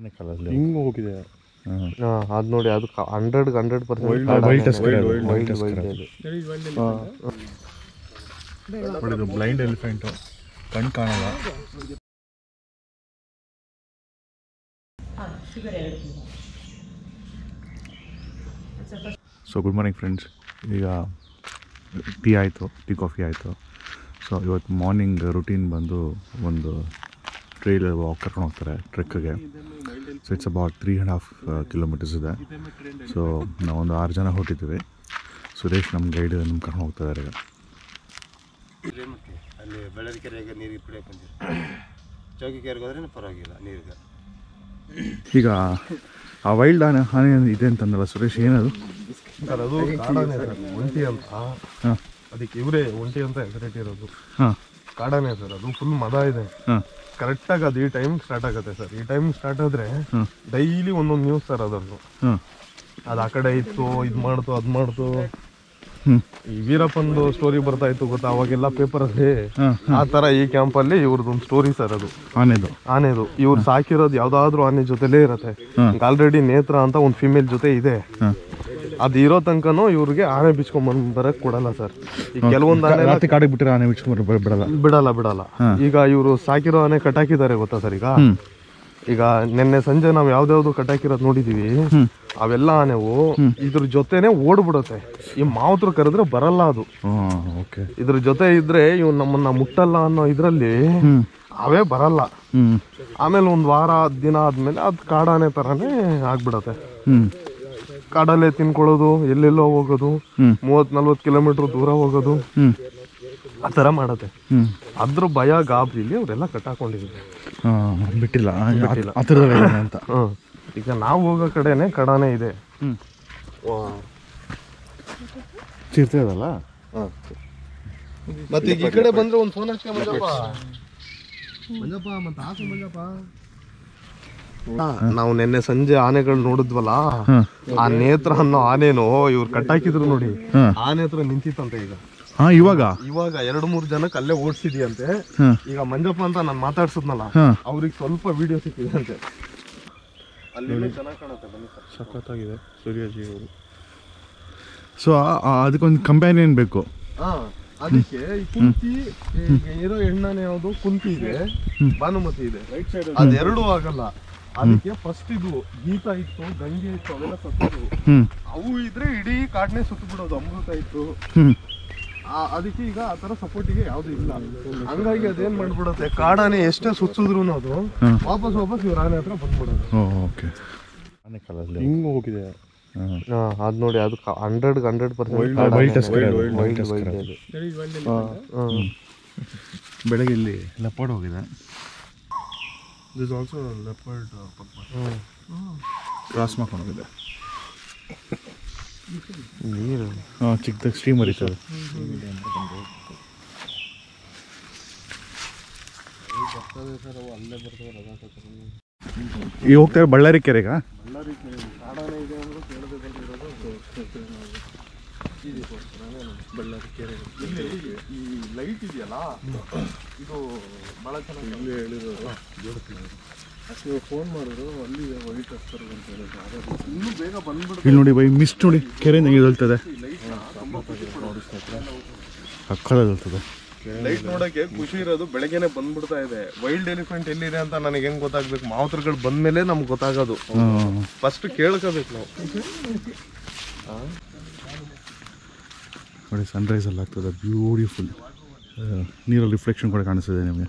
ಆನೆಕಲ್ಲಲ್ಲಿ ಹಿಂಗೆ ಹೋಗಿದೆ ಹಾಂ ಹಾಂ ಅದು ನೋಡಿ ಅದು hundred hundred Wild- wild tusker ಅದು, wild tusker ಅದು. ನೋಡಿದ್ದು ಬ್ಲೈಂಡ್ ಎಲಿಫೆಂಟು ಕಣ್ಣು ಕಾಣಲ್ಲ ಸೊ ಗುಡ್ ಮಾರ್ನಿಂಗ್ ಫ್ರೆಂಡ್ಸ್ ಈಗ ಟೀ ಆಯಿತು ಟೀ ಕಾಫಿ ಆಯಿತು ಸೊ ಇವತ್ತು ಮಾರ್ನಿಂಗ್ ರುಟೀನ್ ಬಂದು ಒಂದು ಟ್ರೈಲ್ ವಾಕ್ ಕರ್ಕೊಂಡು ಹೋಗ್ತಾರೆ ಟ್ರೆಕ್ಗೆ so it's about three and half kilometers ಇದೆ ಸೊ ನಾವೊಂದು ಆರು ಜನ ಹೊರಟಿದ್ದೀವಿ ಸುರೇಶ್ ನಮ್ಮ ಗೈಡ್ ನಮ್ಮ ಕರ್ಕೊಂಡು ಹೋಗ್ತಾ ಇದ್ದಾರೆ ಈಗ ಅಲ್ಲಿ ಬೆಳರಿಕೆರೆಗೆ ನೀರಿಗೆ ಕುಡಿಯಕ್ಕೆ ಬಂದಿರಿ ಚೌಕಿಕೆರೆಗೆ ಹೋದ್ರೆ ಪರವಾಗಿಲ್ಲ ನೀರಿಗೆ ಈಗ ಆ ವೈಲ್ಡ್ ಆನೆ ಆನೆ ಇದೆ ಅಂತಂದಲ್ಲ ಸುರೇಶ್ ಏನದು ಸರ್ ಅದು ಕಾಡಾನೆ ಸರ್ ಒಂಟಿ ಅಂತ ಹಾಂ ಅದಕ್ಕೆ ಇವರೇ ಒಂಟಿ ಅಂತ ಹೆಸರಿಟ್ಟಿರೋದು ಹಾಂ ಕಾಡಾನೆ ಸರ್ ಅದು ಫುಲ್ ಮದ ಇದೆ ಹಾಂ ಕರೆಕ್ಟಾಗಿ ಅದು ಈ ಟೈಮ್ ಸ್ಟಾರ್ಟ್ ಆಗುತ್ತೆ ಸರ್ ಈ ಟೈಮ್ ಸ್ಟಾರ್ಟ್ ಆದ್ರೆ ಹಾಂ ಡೈಲಿ ಒಂದೊಂದು ನ್ಯೂಸ್ ಸರ್ ಅದನ್ನು ಹಾಂ ಅದು ಆ ಕಡೆ ಇತ್ತು ಇದು ಮಾಡ್ತು ಅದು ಮಾಡ್ತು ಹ್ಞೂ ಈ ವೀರಪ್ಪಂದು ಸ್ಟೋರಿ ಬರ್ತಾ ಇತ್ತು ಗೊತ್ತಾ ಅವಾಗೆಲ್ಲ ಪೇಪರಲ್ಲಿ ಹಾಂ ಆ ತರ ಈ ಕ್ಯಾಂಪಲ್ಲಿ ಇವ್ರದ್ದು ಒಂದು ಸ್ಟೋರಿ ಸರ್ ಅದು ಆನೆದು ಆನೆದು ಇವ್ರು ಸಾಕಿರೋದು ಯಾವ್ದಾದ್ರು ಆನೆ ಜೊತೆಲೇ ಇರತ್ತೆ ಆಲ್ರೆಡಿ ನೇತ್ರ ಅಂತ ಒಂದು ಫಿಮೇಲ್ ಜೊತೆ ಇದೆ ಹಾಂ ಅದು ಇರೋ ತನಕನೂ ಇವ್ರಿಗೆ ಆನೆ ಬಿಚ್ಕೊಂಡ್ ಬಂದ್ ಬರಕ್ ಕೊಡಲ್ಲ ಸರ್ ಈಗ ಕೆಲವೊಂದು ಆನೆ ರಾತ್ರಿ ಕಾಡಿಗೆ ಬಿಟ್ಟರೆ ಆನೆ ಬಿಡ್ಸ್ಕೊಂಡು ಬಿಡಲ್ಲ ಬಿಡಲ್ಲ ಬಿಡಲ್ಲ ಈಗ ಇವರು ಸಾಕಿರೋ ಆನೆ ಕಟ್ಟಾಕಿದ್ದಾರೆ ಗೊತ್ತಾ ಸರ್ ಈಗ ಹ್ಞೂ ಈಗ ನಿನ್ನೆ ಸಂಜೆ ನಾವು ಯಾವ್ದಾವ್ದು ಕಟ್ಟಾಕಿರೋದು ನೋಡಿದೀವಿ ಅವೆಲ್ಲ ಆನೆವು ಇದ್ರ ಜೊತೆನೆ ಓಡ್ಬಿಡುತ್ತೆ ಈ ಮಾವುತರು ಕರೆದ್ರೆ ಬರಲ್ಲ ಅದು ಹಾಂ ಓಕೆ ಇದ್ರ ಜೊತೆ ಇದ್ರೆ ಇವ್ ನಮ್ಮನ್ನ ಮುಟ್ಟಲ್ಲ ಅನ್ನೋ ಇದ್ರಲ್ಲಿ ಹ್ಞೂ ಅವೇ ಬರಲ್ಲ ಹ್ಞೂ ಆಮೇಲೆ ಒಂದ್ ವಾರ ಹತ್ತು ದಿನ ಆದ್ಮೇಲೆ ಅದು ಕಾಡಾನೆ ತರಾನೇ ಆಗ್ಬಿಡತ್ತೆ ಹ್ಞೂ ಕಾಡಲ್ಲೇ ತಿನ್ಕೊಳ್ಳೋದು ಎಲ್ಲೆಲ್ಲೋ ಹೋಗೋದು ಹ್ಮ್. ಮೂವತ್ ನಲ್ವತ್ ಕಿಲೋಮೀಟರ್ ದೂರ ಹೋಗೋದು ಹ್ಞೂ ಆ ತರ ಮಾಡತ್ತೆ ಹ್ಞೂ ಅದ್ರ ಭಯ ಗಾಬರಿಲಿ ಅವರೆಲ್ಲ ಕಟ್ಟಾಕೊಂಡಿದ್ದಾರೆ ಹಾಂ ಬಿಟ್ಟಿಲ್ಲ ಆ ಥರದಲ್ಲಿ ಇದೆ ಅಂತ ಹ್ಮ್ ಈಗ ನಾವು ಹೋಗೋ ಕಡೆನೆ ಕಡಾನೆ ಇದೆ ಹ್ಞೂ ಚಿರ್ತೆ ಅದಲ್ಲ ಮತ್ತೆ ಈಗ ಈ ಕಡೆ ಬಂದ್ರೆ ಒಂದು ಫೋನ್ ಹಚ್ಕೊಂಡ್ ಮಂಜಪ್ಪ ಮಂಜಪ್ಪ ಮತ್ತೆ ಹಾಕು ಮಂಜಪ್ಪ ನಾವು ನಿನ್ನೆ ಸಂಜೆ ಆನೆಗಳು ನೋಡಿದ್ವಲ್ಲ ಹಾಂ ಆ ನೇತ್ರ ಅನ್ನೋ ಆನೆನೋ ಇವ್ರು ಕಟ್ಟಾಕಿದ್ರು ನೋಡಿ ಹಾಂ ಆನೆ ಹತ್ರ ನಿಂತಿತ್ತಂತೆ ಈಗ ಹಾಂ ಇವಾಗ ಇವಾಗ ಎರಡು ಮೂರು ಜನಕ್ಕೆ ಅಲ್ಲೇ ಓಡಿಸಿದ್ಯಂತೆ ಹಾಂ ಈಗ ಮಂಜಪ್ಪ ಅಂತ ನಾನು ಮಾತಾಡ್ಸದ್ನಲ್ಲ ಹಾಂ ಅವ್ರಿಗೆ ಸ್ವಲ್ಪ ವಿಡಿಯೋ ಸಿಕ್ಕಿದೆ ಅಂತೆ ಅಲ್ಲಿ ಚೆನ್ನಾಗಿ ಕಾಣುತ್ತೆ ಬನ್ನಿ ಸರ್ ಸಖತ್ತಾಗಿದೆ ಸೂರ್ಯಜಿ ಅವರು ಸೊ ಅದಕ್ಕೊಂದು ಕಂಪ್ಯಾನಿಯನ್ ಬೇಕು ಹಾ ಅದಕ್ಕೆ ಈ ಕುಂತಿ ಈಗ ಇರೋ ಹೆಣ್ಣಾನೆ ಯಾವುದು ಕುಂತಿ ಇದೆ ಭಾನುಮತಿ ಇದೆ ರೈಟ್ ಸೈಡ್ ಅದೆರಡು ಆಗಲ್ಲ ಅದಕ್ಕೆ ಫಸ್ಟ್ ಇದು ಗೀತ ಇತ್ತು ಗಂಗೆ ಇತ್ತು ಅವೆಲ್ಲ ಸತ್ತು ಹ್ಞೂ ಅವು ಇದ್ರೆ ಇಡೀ ಕಾಡ್ನೆ ಸುತ್ತು ಬಿಡೋದು ಅಮೃತ ಇತ್ತು ಹ್ಞೂ ಆ- ಅದಕ್ಕೆ ಈಗ ಆ ತರ ಸಪೋರ್ಟಿಗೆ ಯಾವ್ದು ಇಲ್ಲ ಹಂಗಾಗಿ ಅದೇನ್ ಮಾಡ್ಬಿಡುತ್ತೆ ಕಾಡಾನೆ ಎಷ್ಟೇ ಸುತ್ತಿದ್ರು ಅದು ಹ್ಮ್. ವಾಪಸ್ ವಾಪಸ್ ಇವ್ರ ಆನೆ ಹತ್ರ ಬಂದ್ಬಿಡೋದು ಓಕೆ ಆನೆಕಲ್ಲಲ್ಲಿ ಹಿಂಗ್ ಹೋಗಿದೆ ಹಾಂ ಅದ್ ನೋಡಿ ಅದು hundred hundred percent wild tusker ಅದು, wild tusker ಅದು. ಬೆಳಗ್ಗೆ ಇಲ್ಲಿ ಲೆಪಾಡ್ ಹೋಗಿದೆ ದಿಸ್ ಆಲ್ಸೋ ಲೆಪರ್ಡ್ ಕ್ರಾಸ್ ಮಾಡ್ಕೊಂಡು ಹೋಗಿದೆ ನೀರು ಹಾಂ ಚಿಕ್ಕದಾಗಿ ಸ್ಟ್ರೀಮ್ ಹರಿತದೆ ಈಗ ಹೋಗ್ತಾರೆ ಬಳ್ಳಾರಿ ಕೆರೆಗ ಈ ಲೈಟ್ ಇದೆಯಲ್ಲ ಇದು ಬಹಳ ಚೆನ್ನಾಗಿ ಫೋನ್ ಮಾಡಿದ್ರು ಅಲ್ಲಿ ವೈಟ್ ಹಚ್ತಾರೆ ಅಂತ ಹೇಳಿದ್ರು ಇನ್ನೂ ಬೇಗ ಬಂದ್ಬಿಡುತ್ತೆ ಇಲ್ಲಿ ನೋಡಿ ಬೈ ಮಿಸ್ಟ್ ನೋಡಿ ಕೆರೆ ನಂಗೆ ಹೇಳ್ತದೆ ಅಕ್ಕದಲ್ಲಿ ಹೇಳ್ತದೆ ಲೈಟ್ ನೋಡಕ್ಕೆ ಖುಷಿ ಇರೋದು ಬೆಳಗ್ಗೆನೆ ಬಂದ್ಬಿಡ್ತಾ ಇದೆ ವೈಲ್ಡ್ ಎಲಿಫೆಂಟ್ ಎಲ್ಲಿದೆ ಅಂತ ನನಗೆ ಹೆಂಗ್ ಗೊತ್ತಾಗ್ಬೇಕು ಮಾವುತರುಗಳು ಬಂದ್ಮೇಲೆ ನಮ್ಗೆ ಗೊತ್ತಾಗೋದು ಹಾಂ ಫಸ್ಟ್ ಕೇಳ್ಕೋಬೇಕು ನಾವು ನೋಡಿ ಸನ್ರೈಸ್ ಅಲ್ಲಿ ಆಗ್ತದೆ ಬ್ಯೂಟಿಫುಲ್ ನೀರಲ್ಲಿ ರಿಫ್ಲೆಕ್ಷನ್ ಕೂಡ ಕಾಣಿಸ್ತದೆ ನಿಮಗೆ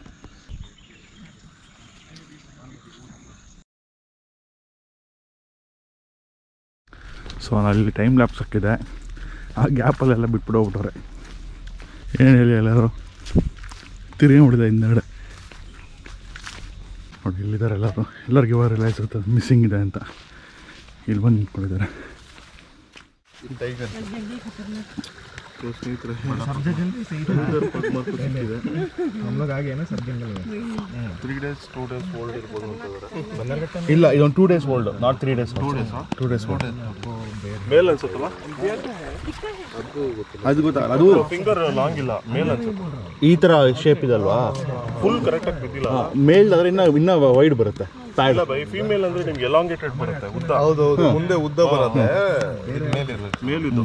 ಸೊ ಅಲ್ಲಿ ಟೈಮ್ ಲ್ಯಾಪ್ಸ್ ಹಾಕಿದೆ ಆ ಗ್ಯಾಪಲ್ಲೆಲ್ಲ ಬಿಟ್ಬಿಟ್ಟು ಹೋಗ್ಬಿಟ್ಟವ್ರೆ ಏನು ಹೇಳಿ ಎಲ್ಲರೂ ತಿರುಗಿ ಹೊಡಿದೆ ಹಿಂದೆಗಡೆ ನೋಡಿ ಇಲ್ಲಿದ್ದಾರೆ ಎಲ್ಲರೂ ಎಲ್ಲರಿಗೂ ಇವಾಗ ರಿಲೈಸ್ ಇರ್ತದೆ ಮಿಸ್ಸಿಂಗ್ ಇದೆ ಅಂತ ಇಲ್ಲಿ ಬಂದು ನಿಂತ್ಕೊಂಡಿದ್ದಾರೆ tiger three days two days old ಇರ್ಬೋದು ಅಂತಂದ್ರೆ ಇಲ್ಲ ಇದೊಂದು two days old not three days two days two days old male ಅನ್ಸುತ್ತಲ್ಲ ಅದು ಗೊತ್ತಾ ಅದು ಫಿಂಗರ್ ಲಾಂಗ್ ಇಲ್ಲ ಮೇಲ್ ಅನ್ಸುತ್ತೆ ಈ ಥರ ಶೇಪ್ ಇದಲ್ವಾ ಫುಲ್ ಕರೆಕ್ಟಾಗಿ ಬಿದ್ದಿಲ್ಲ ಮೇಲ್ ಆದರೆ ಇನ್ನೂ ಇನ್ನೂ ವೈಡ್ ಬರುತ್ತೆ ಇಲ್ಲ ಬೈ ಫೀಮೇಲ್ ಅಂದ್ರೆ ನಿಮ್ಗೆ ಎಲಾಂಗೇಟೆಡ್ ಬರುತ್ತೆ ಉದ್ದ ಹೌದೌದು ಮುಂದೆ ಉದ್ದ ಬರುತ್ತೆ ಇದ್ ಮೇಲೆ ಇರುತ್ತೆ. ಮೇಲಿದ್ದು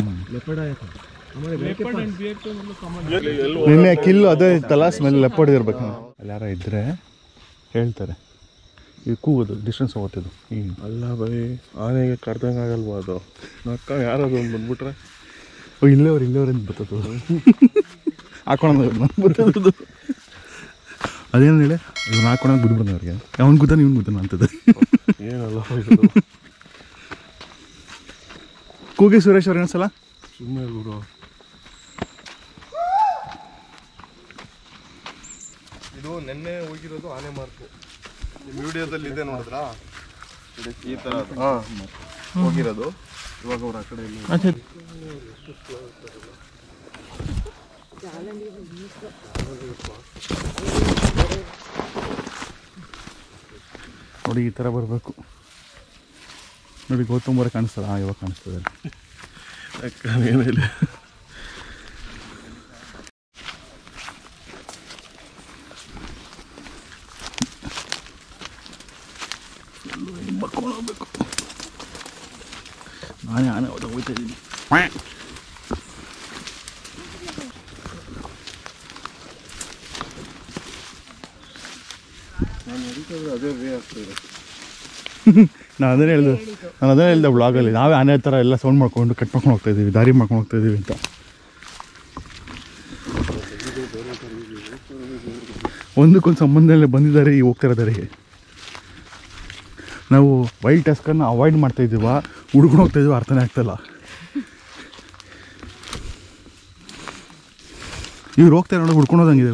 ನಿನ್ನೆ ಕಿಲ್ಲು ಅದೇ ಇತ್ತಲ್ಲ ಸ್ಮೆಲ್ ಲೆಪರ್ಡ್ ಇರ್ಬೇಕು ಅಲ್ಲಿ ಯಾರೋ ಇದ್ರೆ ಹೇಳ್ತಾರೆ ಇದು ಕೂಗೋದು ಡಿಸ್ಟೆನ್ಸ್ ಹೋಗ್ತಿದ್ದು ಈ ಅಲ್ಲ ಬೈ ಆನೆಗೆ ಕರ್ದಂಗೆ ಆಗಲ್ವಾ ಅದು ನಕ್ಕ ಯಾರಾದ್ರು ಒಂದು ಬಂದ್ಬಿಟ್ರೆ ಓ ಇಲ್ಲೇವ್ರು ಇಲ್ಲೇವ್ರು ಅಂತ ಬರ್ತದ್ದು ಹಾಕೊಂಡು ಬರ್ತದ್ದು ಅದೇನು ಹೇಳಿ ಇವ್ನು ಹಾಕೊಂಡಾಗ ಬಿದ್ಬಿಡ್ದ ಅವ್ರಿಗೆ ಅವ್ನು ಗುದ್ದಾನ ಇವ್ನು ಗುದ್ದಾನ ಅಂತದ್ದು ಏನಲ್ಲ ಇದು ಕೂಗಿ ಸುರೇಶ್ ಅವ್ರು ಏನಸಲ ಸುಮ್ಮನೆ ಗುರು ಇದು ನೆನ್ನೆ ಹೋಗಿರೋದು ಆನೆ ಮಾರ್ಕು ನಿಮ್ ವಿಡಿಯೋದಲ್ಲಿ ಇದೆ ನೋಡಿದ್ರಾ ಈ ತರ ಹಾ ಹೋಗಿರೋದು ಇವಾಗ ಅವ್ರ ಆ ಕಡೆ ಇಲ್ಲಿ ನೋಡಿ ಈ ಥರ ಬರಬೇಕು ನೋಡಿ ಗೌತಮ್ ಬರ ಕಾಣಿಸ್ತಲ್ಲ ಹಾಂ ಇವಾಗ ಕಾಣಿಸ್ತದೆ ಅಕ್ಕ ಏನಿಲ್ಲ ನಾನೇ ಆನೆ ಹೋದ ಹೋಗ್ತಾ ಇದ್ದೀನಿ ಅದೇ ವೇ ಆಗ್ತದೆ ನಾನು ಅದನ್ನೇ ಹೇಳ್ದೆ ನಾನು ಅದನ್ನೇ ಹೇಳ್ದೆ ಬ್ಲಾಗಲ್ಲಿ ನಾವೇ ಆನೆ ಥರ ಎಲ್ಲ ಸೌಂಡ್ ಮಾಡ್ಕೊಂಡು ಕಟ್ ಮಾಡ್ಕೊಂಡು ಹೋಗ್ತಾ ಇದ್ದೀವಿ ದಾರಿ ಮಾಡ್ಕೊಂಡು ಹೋಗ್ತಾ ಇದ್ದೀವಿ ಅಂತ ಒಂದಕ್ಕೊಂದು ಸಂಬಂಧದಲ್ಲಿ ಬಂದಿದ್ದಾರೆ ಈ ಹೋಗ್ತಾ ಇರೋ ದಾರಿಗೆ ನಾವು ವೈಲ್ಡ್ ಟಸ್ಕನ್ನು ಅವಾಯ್ಡ್ ಮಾಡ್ತಾ ಇದ್ದೀವ ಹುಡ್ಕೊಂಡು ಹೋಗ್ತಾ ಇದೀವಿ ಅರ್ಥನೇ ಆಗ್ತಾಯಿಲ್ಲ ಇವ್ರು ಹೋಗ್ತಾರೆ ನೋಡಿ ಹುಡ್ಕೊಂಡು ಹೋದಂಗಿದೆ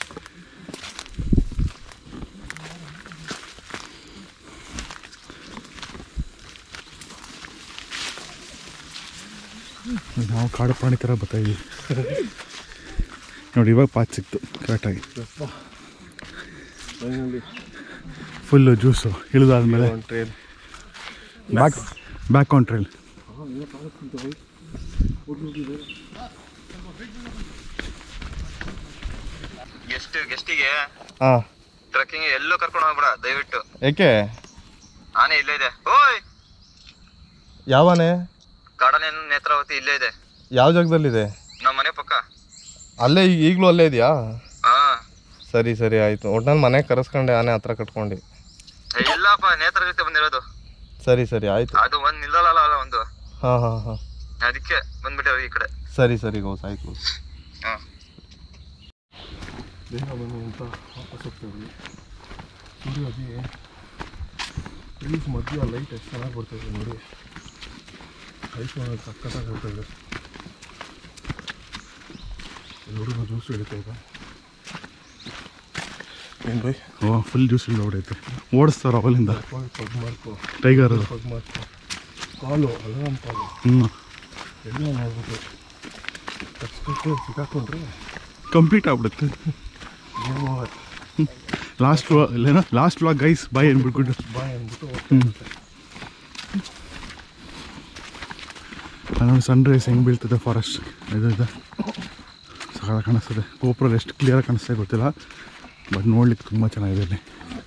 ನಾವು ಕಾಡು ಪ್ರಾಣಿ ಥರ ಬರ್ತಾ ಇದೀವಿ ನೋಡಿ ಇವಾಗ ಪಾತ್ ಸಿಕ್ತು ಕರೆಕ್ಟಾಗಿ ಫುಲ್ಲು ಜ್ಯೂಸು ಇಳಿದಾದ್ಮೇಲೆ train back back on trail guest ಗೆಸ್ಟಿಗೆ ಹಾ ಟ್ರೆಕ್ಕಿಂಗ್ ಎಲ್ಲೂ ಕರ್ಕೊಂಡು ಹೋಗ್ಬೇಡ ದಯವಿಟ್ಟು ಏಕೆ ಆನೆ ಇಲ್ಲೇ ಇದೆ ಓಯ್ ಯಾವನೆ ಕಾಡನೆ ನೇತ್ರಾವತಿ ಇಲ್ಲೇ ಇದೆ ಯಾವ ಜಾಗದಲ್ಲಿದೆ ನಮ್ಮ ಮನೆ ಪಕ್ಕ ಅಲ್ಲೇ ಈಗ ಈಗಲೂ ಅಲ್ಲೇ ಇದೆಯಾ ಹಾ ಸರಿ ಸರಿ ಆಯ್ತು ಒಟ್ನಲ್ಲಿ ಮನೆಗೆ ಕರೆಸ್ಕೊಂಡೆ ಆನೆ ಹತ್ರ ಕಟ್ಕೊಂಡು ಏ, ಇಲ್ಲಪ್ಪ ನೇತ್ರ ಜೊತೆ ಬಂದಿರೋದು ಸರಿ ಸರಿ ಆಯ್ತು ಅದು ಒಂದ್ ನಿಲ್ಲಲ್ಲ ಅಲ್ಲ ಒಂದು ಹಾಂ ಹಾಂ ಹಾಂ ಅದಕ್ಕೆ ಬಂದ್ಬಿಟ್ಟೆ ಈ ಕಡೆ ಸರಿ ಸರಿ ಗೌಸ್ ಆಯ್ತು ಹಾ ಬೇಗ ಬನ್ನಿ ಅಂತ ವಾಪಸ್ ಹೋಗ್ತಾ ಇದ್ವಿ ಸೂರ್ಯೋಗಿ ಪ್ಲೀಸ್ ಮಧ್ಯ ಲೈಟ್ ಎಷ್ಟು ಚೆನ್ನಾಗಿ ಬರ್ತಾಯಿದೆ ನೋಡಿ ಲೈಟ್ ಮಾಡೋದು ಸಕ್ಕತ್ತಾಗಿ ಬರ್ತಾಯಿದೆ ಹುಡುಗ ಜ್ಯೂಸ್ ಹಿಡಿತಾ ಇದೆ ಏನು ಬೈ ಓ ಫುಲ್ ಜ್ಯೂಸ್ ಇಳಿದೋಗ್ಬಿಡೈತೆ ಓಡಿಸ್ತಾರೆ ಅವಲಿಂದ ಪಗ್ ಮಾಡ್ಕೊ ಟೈಗರ್ ಅದು ಪಗ್ ಮಾಡ್ಕೊ ಕಾಲು ಅಲಾರಾಮ್ ಕಾಲು ಹ್ಞೂ ಎಲ್ಲ ಮಾಡ್ಬಿಟ್ಟು ಕಚ್ಕಕ್ಕೆ ಸಿಕ್ಕಾಕೊಂಡ್ರೆ ಕಂಪ್ಲೀಟ್ ಆಗ್ಬಿಡುತ್ತೆ ಏನು ಲಾಸ್ಟ್ ಇಲ್ಲೇನೋ ಲಾಸ್ಟ್ ವ್ಲಾಗ್ ಗೈಸ್ ಬಾಯ್ ಅಂದ್ಬಿಟ್ಬಿಟ್ಟು ಬಾಯ್ ಅಂದ್ಬಿಟ್ಟು ಅಲ್ಲೊಂದು ಸನ್ ರೈಸ್ ಹೆಂಗೆ ಬೀಳ್ತದೆ ಫಾರೆಸ್ಟ್ ಇದು ಇದೆ ಸಕಾಲ ಕಾಣಿಸ್ತದೆ ಗೋಪುರ ಎಷ್ಟು ಕ್ಲಿಯರಾಗಿ ಕಾಣಿಸ್ತದೆ ಗೊತ್ತಿಲ್ಲ ಬಟ್ ನೋಡ್ಲಿಕ್ಕೆ ತುಂಬ ಚೆನ್ನಾಗಿದೆ ಇಲ್ಲಿ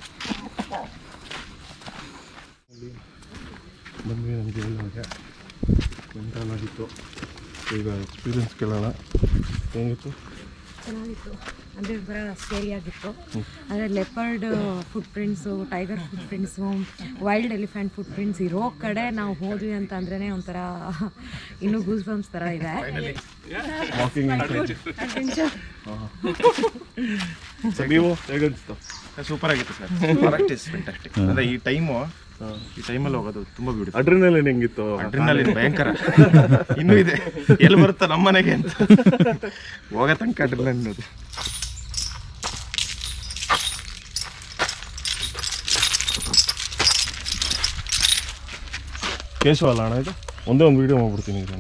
ಬಂದ್ವಿ ನಮಗೆ ಇಲ್ಲಿಗೆ ಮೆಂಟಲ್ ಆಗಿತ್ತು ಈಗ ಎಕ್ಸ್ಪೀರಿಯನ್ಸ್ ಕೇಳೋಣ ಹೆಂಗಿತ್ತು ಚೆನ್ನಾಗಿತ್ತು ಅಂದರೆ ಒಂಥರ ಸ್ಕೇರಿ ಆಗಿತ್ತು ಅಂದರೆ leopard footprints tiger footprints wild elephant footprints ಇರೋ ಕಡೆ ನಾವು ಹೋದ್ವಿ ಅಂತ ಅಂದ್ರೇ ಒಂಥರ ಇನ್ನೂ ಗೂಸ್ ಬಂಪ್ಸ್ ಥರ ಇದೆ ವಾಕಿಂಗ್ ನೀವು ಹೇಗನ್ಸ್ತು ಸೂಪರ್ ಆಗಿತ್ತು ಸರ್ ಕರೆಕ್ಟ್ ಇಸ್ ಫ್ಯಾಂಟಾಸ್ಟಿಕ್ ಅಂದ್ರೆ ಈ ಟೈಮು ಈ ಟೈಮಲ್ಲಿ ಹೋಗೋದು ತುಂಬಾ ಬ್ಯೂಟಿಫುಲ್ ಅಡ್ರಿನಲಿನ್ ಹೆಂಗಿತ್ತು ಅಡ್ರಿನಲಿನ್ ಭಯಂಕರ ಇನ್ನೂ ಇದೆ ಎಲ್ಲಿ ಬರುತ್ತಾ ನಮ್ಮ ಮನೆಗೆ ಅಂತ ಹೋಗೋ ತನಕ ಅಡ್ರಿನಲಿನ್ ಅದು ಕೇಶವ ಅಲ್ಲ ಅಣ್ಣ ಇದು ಒಂದೇ ಒಂದು ವಿಡಿಯೋ ಮಾಡ್ಬಿಡ್ತೀನಿ ಈಗ ನಾನು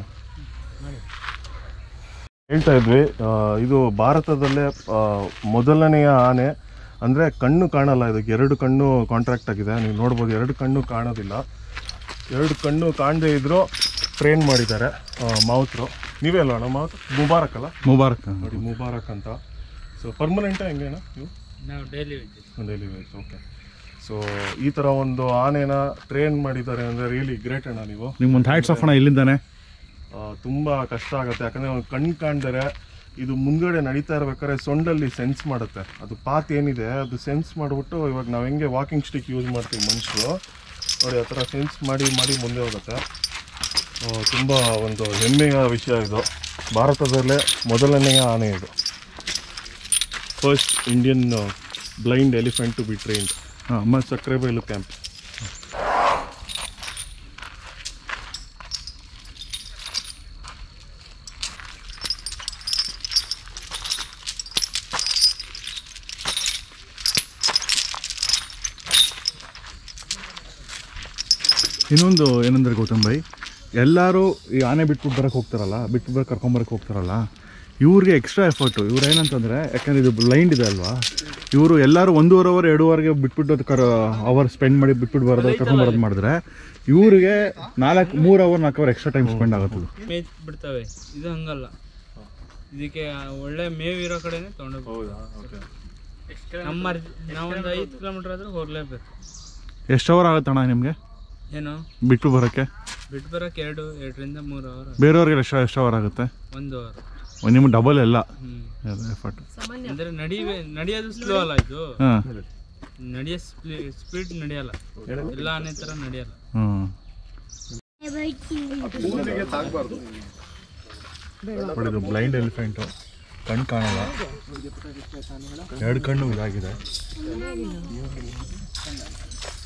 ಹೇಳ್ತಾ ಇದ್ವಿ ಆ, ಇದು ಭಾರತದಲ್ಲೇ ಆ, ಮೊದಲನೆಯ ಆನೆ ಅಂದರೆ ಕಣ್ಣು ಕಾಣಲ್ಲ ಇದಕ್ಕೆ ಎರಡು ಕಣ್ಣು ಕಾಂಟ್ರಾಕ್ಟ್ ಆಗಿದೆ ನೀವು ನೋಡ್ಬೋದು ಎರಡು ಕಣ್ಣು ಕಾಣೋದಿಲ್ಲ ಎರಡು ಕಣ್ಣು ಕಾಣದೇ ಇದ್ರು ಟ್ರೈನ್ ಮಾಡಿದ್ದಾರೆ ಮಾವುತರು ನೀವೇ ಅಲ್ಲ ಅಣ್ಣ ಮಾವುತ್ ಮುಬಾರಕ್ ಅಲ್ಲ ಮುಬಾರಕ್ ನೋಡಿ ಮುಬಾರಕ್ ಅಂತ ಸೊ ಪರ್ಮನೆಂಟಾ ಹೆಂಗೆ ಅಣ್ಣ ನೀವು ನಾವು daily wage daily wage okay so ಈ ಥರ ಒಂದು ಆನೆನ ಟ್ರೈನ್ ಮಾಡಿದ್ದಾರೆ ಅಂದರೆ ರಿಯಲಿ ಗ್ರೇಟ್ ಅಣ್ಣ ನೀವು ನಿಮ್ಗೊಂದು ಹ್ಯಾಟ್ಸ್ ಆಫ್ ಅಣ್ಣ ಇಲ್ಲಿಂದಾನೆ ಆ, ತುಂಬ ಕಷ್ಟ ಆಗುತ್ತೆ ಯಾಕಂದರೆ ಅವ್ನು ಕಣ್ಣು ಕಾಣ್ದರೆ ಇದು ಮುಂದ್ಗಡೆ ನಡೀತಾ ಇರ್ಬೇಕಾದ್ರೆ ಸೊಂಡಲ್ಲಿ ಸೆನ್ಸ್ ಮಾಡುತ್ತೆ ಅದು ಪಾತ್ ಏನಿದೆ ಅದು ಸೆನ್ಸ್ ಮಾಡಿಬಿಟ್ಟು ಇವಾಗ ನಾವು ಹೆಂಗೆ ವಾಕಿಂಗ್ ಸ್ಟಿಕ್ ಯೂಸ್ ಮಾಡ್ತೀವಿ ಮನುಷ್ಯರು ನೋಡಿ ಆ ಥರ ಸೆನ್ಸ್ ಮಾಡಿ ಮಾಡಿ ಮುಂದೆ ಹೋಗುತ್ತೆ ತುಂಬ ಒಂದು ಹೆಮ್ಮೆಯ ವಿಷಯ ಇದು ಭಾರತದಲ್ಲೇ ಮೊದಲನೆಯ ಆನೆ ಇದು first Indian blind elephant to be trained ಹಾಂ ಮತ್ತು ಸಕ್ರೆಬೈಲು ಕ್ಯಾಂಪ್ ಇನ್ನೊಂದು ಏನಂದ್ರೆ ಗೌತಮ್ ಭಾಯ್ ಎಲ್ಲರೂ ಈ ಆನೆ ಬಿಟ್ಬಿಟ್ಟು ಬರಕ್ಕೆ ಹೋಗ್ತಾರಲ್ಲ ಬಿಟ್ಟು ಬರಕ್ಕೆ ಕರ್ಕೊಂಬರಕ್ಕೆ ಹೋಗ್ತಾರಲ್ಲ ಇವ್ರಿಗೆ ಎಕ್ಸ್ಟ್ರಾ ಎಫರ್ಟು ಇವ್ರು ಏನಂತಂದರೆ ಯಾಕಂದರೆ ಇದು ಬ್ಲೈಂಡ್ ಇದೆ ಅಲ್ವಾ ಇವರು ಎಲ್ಲರೂ ಒಂದೂವರೆ ಅವರ್ ಎರಡೂವರೆಗೆ ಬಿಟ್ಬಿಟ್ಟು ಅದು ಕರ ಅವರ್ ಸ್ಪೆಂಡ್ ಮಾಡಿ ಬಿಟ್ಬಿಟ್ಟು ಬರೋದು ಕರ್ಕೊಂಬರೋದು ಮಾಡಿದ್ರೆ ಇವ್ರಿಗೆ ನಾಲ್ಕು ಮೂರು ಅವರ್ ನಾಲ್ಕು ಅವರ್ ಎಕ್ಸ್ಟ್ರಾ ಟೈಮ್ ಸ್ಪೆಂಡ್ ಆಗುತ್ತೆ ಇದು. ಮೇಯ್ತ್ ಬಿಡ್ತವೆ ಇದು ಹಂಗಲ್ಲ ಇದಕ್ಕೆ ಒಳ್ಳೆ ಮೇವು ಇರೋ ಕಡೆನೇ ತೊಗೊಂಡೋಗ್ಬೋದು ನಮ್ಮ ಮರ್ಜಿ ನಾವೊಂದು ಐದು ಕಿಲೋಮೀಟ್ರ್ ಆದರೂ ಹೋಗ್ಲೇಬೇಕು ಎಷ್ಟು ಅವರ್ ಆಗುತ್ತೆ ಅಣ್ಣ ನಿಮಗೆ ಏನು ಬಿಟ್ಟು ಬರೋಕ್ಕೆ ಬಿಟ್ಟು ಬರೋಕೆ ಎರಡು ಎರಡರಿಂದ ಮೂರು ಅವರ್ ಬೇರೆಯವ್ರಿಗೆ ಎಷ್ಟು ಎಷ್ಟು ಅವರ್ ಆಗುತ್ತೆ ಒಂದು ಅವರ್ ನಿಮ್ಗೆ ಡಬಲ್ ಎಲ್ಲ ಹ್ಞೂ ಎಫರ್ಟ್ ಅಂದರೆ ನಡಿವೆ ನಡೆಯೋದು ಸ್ಲೋ ಅಲ್ಲ ಇದು ಹಾಂ ನಡೆಯೋ ಸ್ಪೀಡ್ ನಡೆಯಲ್ಲ ಎಲ್ಲ ಆನೆ ಥರ ನಡೆಯಲ್ಲ ಹ್ಞೂ ಕೂದಲಿಗೆ ತಾಗಬಾರ್ದು ನೋಡಿ ಇದು ಬ್ಲೈಂಡ್ ಎಲಿಫೆಂಟು ಕಣ್ಣು ಕಾಣಲ್ಲ ಎರಡು ಕಣ್ಣು ಇದಾಗಿದೆ